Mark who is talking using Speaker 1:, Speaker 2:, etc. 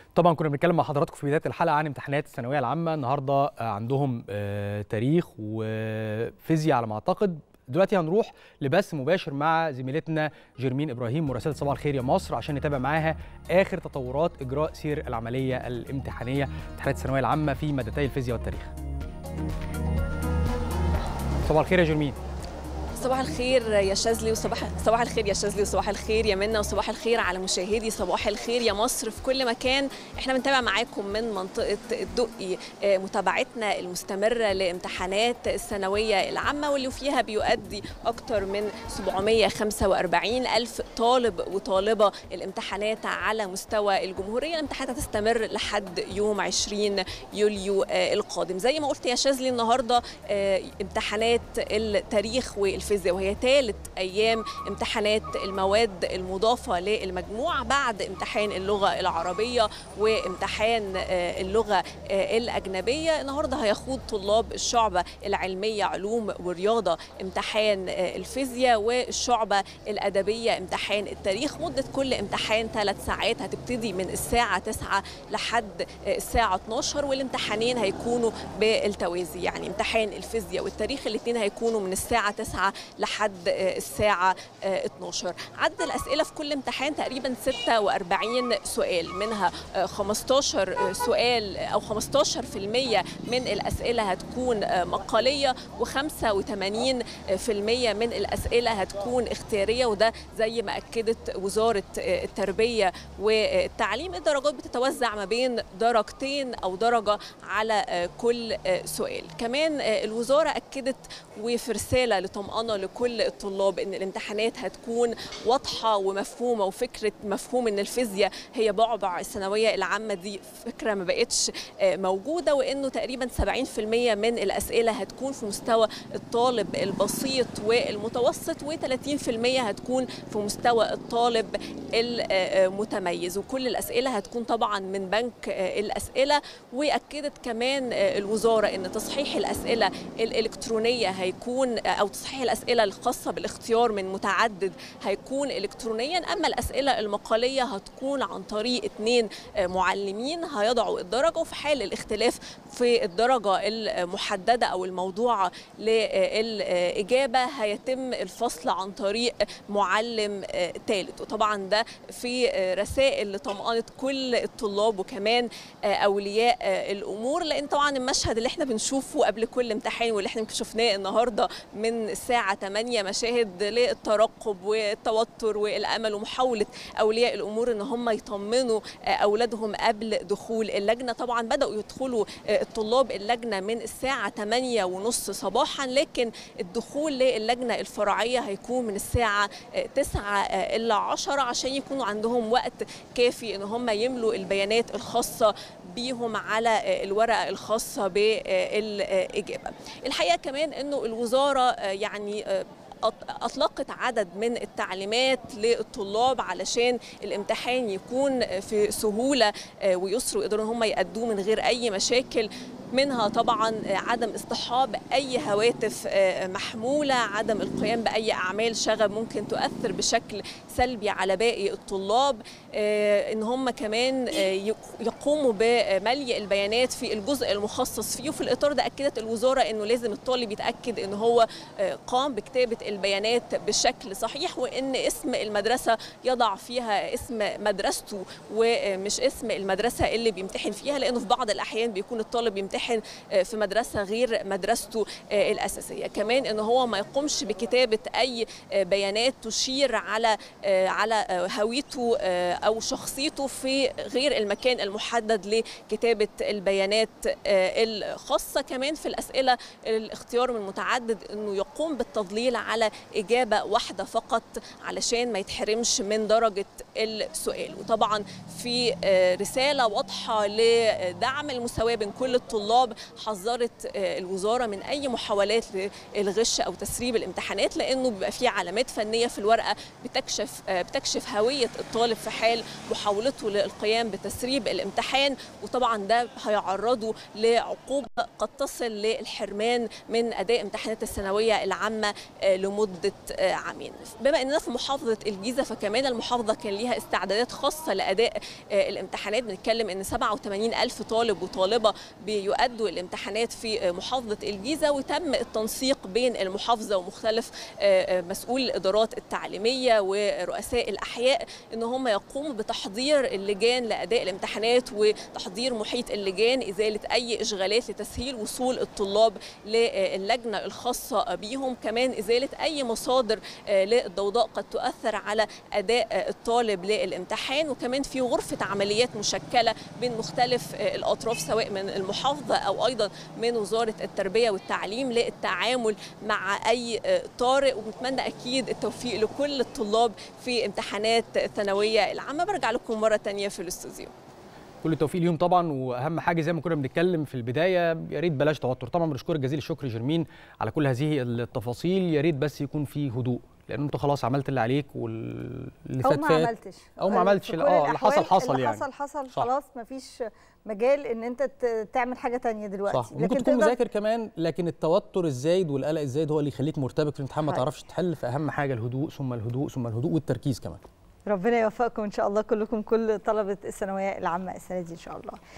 Speaker 1: طبعا كنا بنتكلم مع حضراتكم في بدايه الحلقه عن امتحانات الثانويه العامه النهارده عندهم آه، تاريخ وفيزياء على ما اعتقد دلوقتي هنروح لبث مباشر مع زميلتنا جيرمين ابراهيم مراسله صباح الخير يا مصر عشان نتابع معاها اخر تطورات اجراء سير العمليه الامتحانيه امتحانات الثانويه العامه في مادتي الفيزياء والتاريخ صباح الخير يا جيرمين
Speaker 2: صباح الخير يا شاذلي وصباح صباح الخير يا شاذلي وصباح الخير يا منى وصباح الخير على مشاهدي صباح الخير يا مصر في كل مكان احنا بنتابع معاكم من منطقه الدقي آه، متابعتنا المستمره لامتحانات الثانويه العامه واللي فيها بيؤدي اكثر من 745 الف طالب وطالبه الامتحانات على مستوى الجمهوريه الامتحانات هتستمر لحد يوم 20 يوليو آه، القادم زي ما قلت يا شاذلي النهارده آه، امتحانات التاريخ والفيزياء وهي ثالث ايام امتحانات المواد المضافه للمجموع بعد امتحان اللغه العربيه وامتحان آه، اللغه آه، الاجنبيه النهارده هيخوض طلاب الشعبه العلميه علوم ورياضه امتحان آه، الفيزياء والشعبه الادبيه امتحان التاريخ مده كل امتحان ثلاث ساعات هتبتدي من الساعه 9 لحد آه، الساعه 12 والامتحانين هيكونوا بالتوازي يعني امتحان الفيزياء والتاريخ الاثنين هيكونوا من الساعه 9 لحد آه، الساعه آه، 12 عدد الاسئله في كل امتحان تقريبا 46 سؤال منها آه، 15 سؤال او 15% من الاسئله هتكون آه، مقاليه و85% من الاسئله هتكون اختياريه وده زي ما اكدت وزاره آه، التربيه والتعليم الدرجات بتتوزع ما بين درجتين او درجه على آه، كل آه، سؤال كمان آه، الوزاره اكدت وفي رساله لطمانه لكل الطلاب ان الامتحانات هتكون واضحه ومفهومه وفكره مفهوم ان الفيزياء هي بعبع الثانويه العامه دي فكره ما بقتش آه، موجوده وانه تقريبا 70% من الاسئله هتكون في مستوى الطالب البسيط والمتوسط و30% هتكون في مستوى الطالب المتميز وكل الاسئله هتكون طبعا من بنك آه، الاسئله واكدت كمان آه، الوزاره ان تصحيح الاسئله الالكترونيه هيكون او تصحيح الاسئله الخاصه بالاختيار من متعدد هيكون الكترونيا اما الاسئله المقاليه هتكون عن طريق اثنين معلمين هيضعوا الدرجه وفي حال الاختلاف في الدرجه المحدده او الموضوعه للاجابه هيتم الفصل عن طريق معلم ثالث وطبعا ده في رسائل لطمانه كل الطلاب وكمان اولياء الامور لان طبعا المشهد اللي احنا بنشوفه قبل كل امتحان واللي احنا يمكن شفناه النهارده من الساعه 8 مشاهد للترقب والتوتر والامل ومحاوله اولياء الامور ان هم يطمنوا اولادهم قبل دخول اللجنه طبعا بداوا يدخلوا الطلاب اللجنه من الساعه 8 ونص صباحا لكن الدخول للجنه الفرعيه هيكون من الساعه 9 الا 10 عشان يكونوا عندهم وقت كافي ان هم يملوا البيانات الخاصه بيهم على الورقه الخاصه بالاجابه الحقيقه كمان انه الوزاره يعني اطلقت عدد من التعليمات للطلاب علشان الامتحان يكون في سهوله ويسر ويقدروا ان هم يأدوه من غير اي مشاكل منها طبعا عدم اصطحاب اي هواتف محموله عدم القيام باي اعمال شغب ممكن تؤثر بشكل سلبي على باقي الطلاب ان هم كمان يقوموا بملء البيانات في الجزء المخصص فيه وفي الاطار ده اكدت الوزاره انه لازم الطالب يتاكد ان هو قام بكتابه البيانات بشكل صحيح وان اسم المدرسه يضع فيها اسم مدرسته ومش اسم المدرسه اللي بيمتحن فيها لانه في بعض الاحيان بيكون الطالب بيمتحن في مدرسه غير مدرسته الاساسيه كمان ان هو ما يقومش بكتابه اي بيانات تشير على على هويته او شخصيته في غير المكان المحدد لكتابه البيانات الخاصه كمان في الاسئله الاختيار من متعدد انه يقوم بالتضليل على اجابه واحده فقط علشان ما يتحرمش من درجه السؤال وطبعا في رساله واضحه لدعم المساواه بين كل الطلاب الطلاب حذرت الوزاره من اي محاولات للغش او تسريب الامتحانات لانه بيبقى فيه علامات فنيه في الورقه بتكشف بتكشف هويه الطالب في حال محاولته للقيام بتسريب الامتحان وطبعا ده هيعرضه لعقوبه قد تصل للحرمان من اداء امتحانات الثانويه العامه لمده عامين بما اننا في محافظه الجيزه فكمان المحافظه كان ليها استعدادات خاصه لاداء الامتحانات بنتكلم ان 87 الف طالب وطالبه بيؤدوا الامتحانات في محافظه الجيزه وتم التنسيق بين المحافظه ومختلف مسؤول الادارات التعليميه ورؤساء الاحياء ان هم يقوموا بتحضير اللجان لاداء الامتحانات وتحضير محيط اللجان ازاله اي اشغالات لتسهيل وصول الطلاب للجنه الخاصه بيهم كمان ازاله اي مصادر للضوضاء قد تؤثر على اداء الطالب للامتحان وكمان في غرفه عمليات مشكله بين مختلف الاطراف سواء من المحافظه او ايضا من وزاره التربيه والتعليم للتعامل مع اي طارئ وبنتمنى اكيد التوفيق لكل الطلاب في امتحانات الثانويه العامه برجع لكم مره ثانيه في الاستوديو
Speaker 1: كل التوفيق ليهم طبعا واهم حاجه زي ما كنا بنتكلم في البدايه يا ريت بلاش توتر طبعا بنشكرك جزيل الشكر جرمين على كل هذه التفاصيل يا ريت بس يكون في هدوء لان انت خلاص عملت اللي عليك واللي فات
Speaker 3: او ما
Speaker 1: فات
Speaker 3: عملتش
Speaker 1: او ما عملتش اه اللي حصل حصل
Speaker 3: اللي
Speaker 1: يعني
Speaker 3: حصل حصل
Speaker 1: صح.
Speaker 3: خلاص مفيش مجال ان انت تعمل حاجه تانية دلوقتي
Speaker 1: صح ممكن تكون مذاكر كمان لكن التوتر الزايد والقلق الزايد هو اللي يخليك مرتبك في الامتحان ما تعرفش تحل فاهم حاجه الهدوء ثم الهدوء ثم الهدوء والتركيز كمان
Speaker 3: ربنا يوفقكم ان شاء الله كلكم كل طلبه الثانويه العامه السنه دي ان شاء الله